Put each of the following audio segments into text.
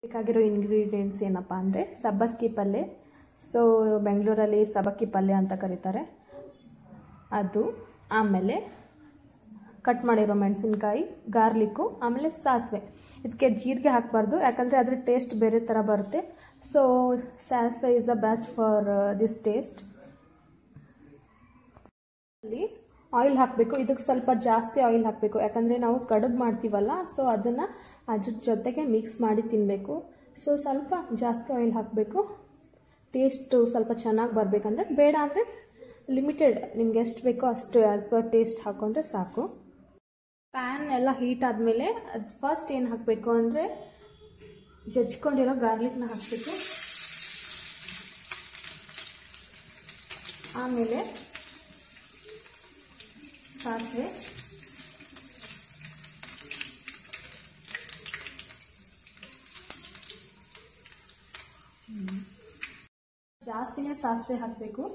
ಬೇಕಾಗಿರೋ ಇಂಗ್ರೀಡಿಯೆಂಟ್ಸ್ ಏನಪ್ಪ ಅಂದರೆ ಸಬ್ಬಸ್ಗಿ ಪಲ್ಯ ಸೊ ಬೆಂಗಳೂರಲ್ಲಿ ಸಬ್ಬಕ್ಕಿ ಪಲ್ಯ ಅಂತ ಕರೀತಾರೆ ಅದು ಆಮೇಲೆ ಕಟ್ ಮಾಡಿರೋ ಮೆಣಸಿನ್ಕಾಯಿ ಗಾರ್ಲಿಕ್ಕು ಆಮೇಲೆ ಸಾಸಿವೆ ಇದಕ್ಕೆ ಜೀರಿಗೆ ಹಾಕಬಾರ್ದು ಯಾಕಂದರೆ ಅದ್ರ ಟೇಸ್ಟ್ ಬೇರೆ ಥರ ಬರುತ್ತೆ ಸೊ ಸಾಸಿವೆ is the best for this taste ಅಲ್ಲಿ ಆಯಿಲ್ ಹಾಕಬೇಕು ಇದಕ್ಕೆ ಸ್ವಲ್ಪ ಜಾಸ್ತಿ ಆಯಿಲ್ ಹಾಕಬೇಕು ಯಾಕಂದರೆ ನಾವು ಕಡುಬು ಮಾಡ್ತೀವಲ್ಲ ಸೊ ಅದನ್ನು ಅದ್ರ ಜೊತೆಗೆ ಮಿಕ್ಸ್ ಮಾಡಿ ತಿನ್ನಬೇಕು ಸೊ ಸ್ವಲ್ಪ ಜಾಸ್ತಿ ಆಯಿಲ್ ಹಾಕಬೇಕು ಟೇಸ್ಟು ಸ್ವಲ್ಪ ಚೆನ್ನಾಗಿ ಬರಬೇಕಂದ್ರೆ ಬೇಡ ಅಂದರೆ ಲಿಮಿಟೆಡ್ ನಿಮ್ಗೆ ಎಷ್ಟು ಬೇಕೋ ಅಷ್ಟು ಆ್ಯಸ್ ಪರ್ ಟೇಸ್ಟ್ ಹಾಕೊಂಡ್ರೆ ಸಾಕು ಪ್ಯಾನ್ ಎಲ್ಲ ಹೀಟ್ ಆದಮೇಲೆ ಅದು ಫಸ್ಟ್ ಏನು ಹಾಕಬೇಕು ಅಂದರೆ ಜಜ್ಕೊಂಡಿರೋ ಗಾರ್ಲಿಕ್ನ ಹಾಕಬೇಕು ಆಮೇಲೆ ಸಾಸಿವೆ ಜಾಸ್ತಿನೇ ಸಾಸಿವೆ ಹಾಕಬೇಕು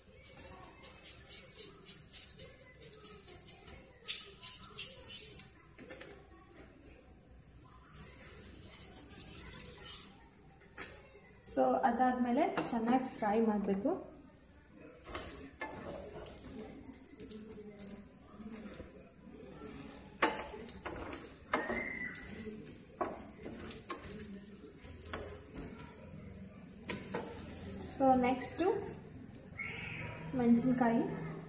ಸೊ ಅದಾದಮೇಲೆ ಚೆನ್ನಾಗಿ ಫ್ರೈ ಮಾಡಬೇಕು ಸೊ ನೆಕ್ಸ್ಟು ಮೆಣಸಿನ್ಕಾಯಿ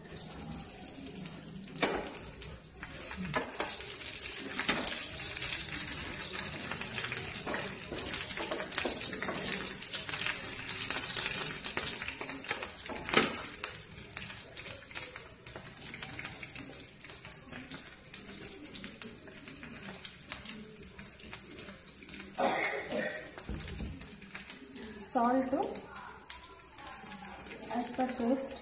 salt as per taste.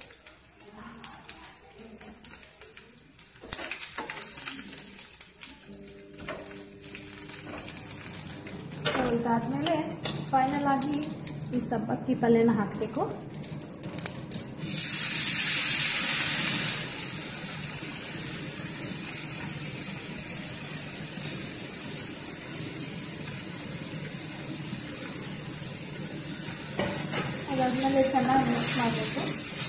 So ಇದಾದಮೇಲೆ ಫೈನಲ್ ಆಗಿ ಈ ಸಬ್ಬಕ್ಕಿ ಪಲ್ಯನ ಹಾಕಬೇಕು ಅದಾದಮೇಲೆ ಚೆನ್ನಾಗಿ ಮಿಕ್ಸ್ ಮಾಡಬೇಕು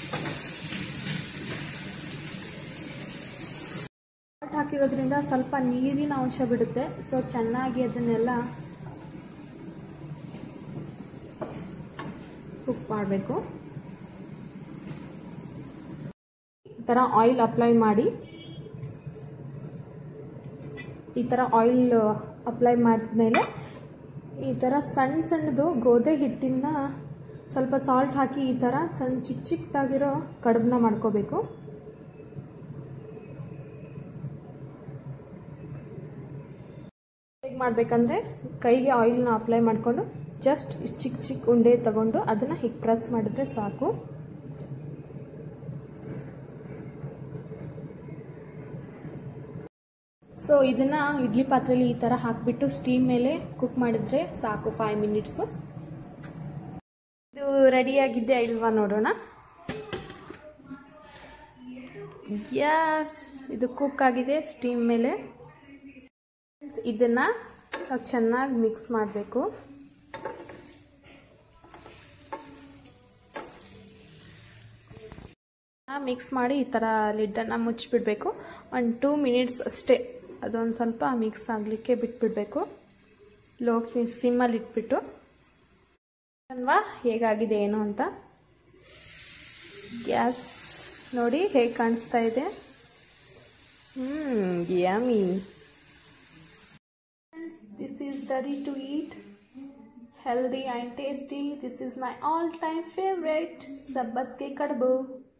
ಸಾಲ್ಟ್ ಹಾಕಿರೋದ್ರಿಂದ ಸ್ವಲ್ಪ ನೀರಿನ ಅಂಶ ಬಿಡುತ್ತೆ ಸೊ ಚೆನ್ನಾಗಿ ಅದನ್ನೆಲ್ಲ ಕುಕ್ ಮಾಡಬೇಕು ಈ ಥರ ಆಯಿಲ್ ಅಪ್ಲೈ ಮಾಡಿ ಈ ಥರ ಆಯಿಲ್ ಅಪ್ಲೈ ಮಾಡಿದ್ಮೇಲೆ ಈ ಥರ ಸಣ್ಣ ಸಣ್ಣದು ಗೋಧಿ ಹಿಟ್ಟಿನ ಸ್ವಲ್ಪ ಸಾಲ್ಟ್ ಹಾಕಿ ಈ ಥರ ಸಣ್ಣ ಚಿಕ್ಕ ಚಿಕ್ಕದಾಗಿರೋ ಕಡುಬನ್ನ ಮಾಡ್ಕೋಬೇಕು ಹೇಗೆ ಮಾಡಬೇಕಂದ್ರೆ ಕೈಗೆ ಆಯಿಲ್ನ ಅಪ್ಲೈ ಮಾಡಿಕೊಂಡು ಜಸ್ಟ್ ಇಷ್ಟು ಚಿಕ್ಕ ಚಿಕ್ಕ ಉಂಡೆ ತಗೊಂಡು ಅದನ್ನು ಹೀಗೆ ಪ್ರೆಸ್ ಮಾಡಿದ್ರೆ ಸಾಕು ಸೊ ಇದನ್ನು ಇಡ್ಲಿ ಪಾತ್ರೆಯಲ್ಲಿ ಈ ಥರ ಹಾಕಿಬಿಟ್ಟು ಸ್ಟೀಮ್ ಮೇಲೆ ಕುಕ್ ಮಾಡಿದ್ರೆ ಸಾಕು ಫೈವ್ ಮಿನಿಟ್ಸು ಇದು ರೆಡಿಯಾಗಿದ್ದೆ ಇಲ್ವಾ ನೋಡೋಣ ಯಸ್ ಇದು ಕುಕ್ ಆಗಿದೆ ಸ್ಟೀಮ್ ಮೇಲೆ ಇದನ್ನು ಚೆನ್ನಾಗಿ ಮಿಕ್ಸ್ ಮಾಡಬೇಕು ಮಿಕ್ಸ್ ಮಾಡಿ ಈ ಥರ ಲಿಡ್ಡನ್ನು ಮುಚ್ಚಿಬಿಡಬೇಕು ಒಂದು ಟೂ ಮಿನಿಟ್ಸ್ ಅಷ್ಟೇ ಅದೊಂದು ಸ್ವಲ್ಪ ಮಿಕ್ಸ್ ಆಗಲಿಕ್ಕೆ ಬಿಟ್ಬಿಡಬೇಕು ಲೋ ಫ್ಲೇ ಸಿಮ್ಮಲ್ಲಿ ಇಟ್ಬಿಟ್ಟು ಅಲ್ವಾ ಹೇಗಾಗಿದೆ ಏನು ಅಂತ ಗ್ಯಾಸ್ ನೋಡಿ ಹೇಗೆ ಕಾಣಿಸ್ತಾ ಇದೆ hmm yummy this is ready to eat healthy and tasty this is my all time favorite sabbaske kadbu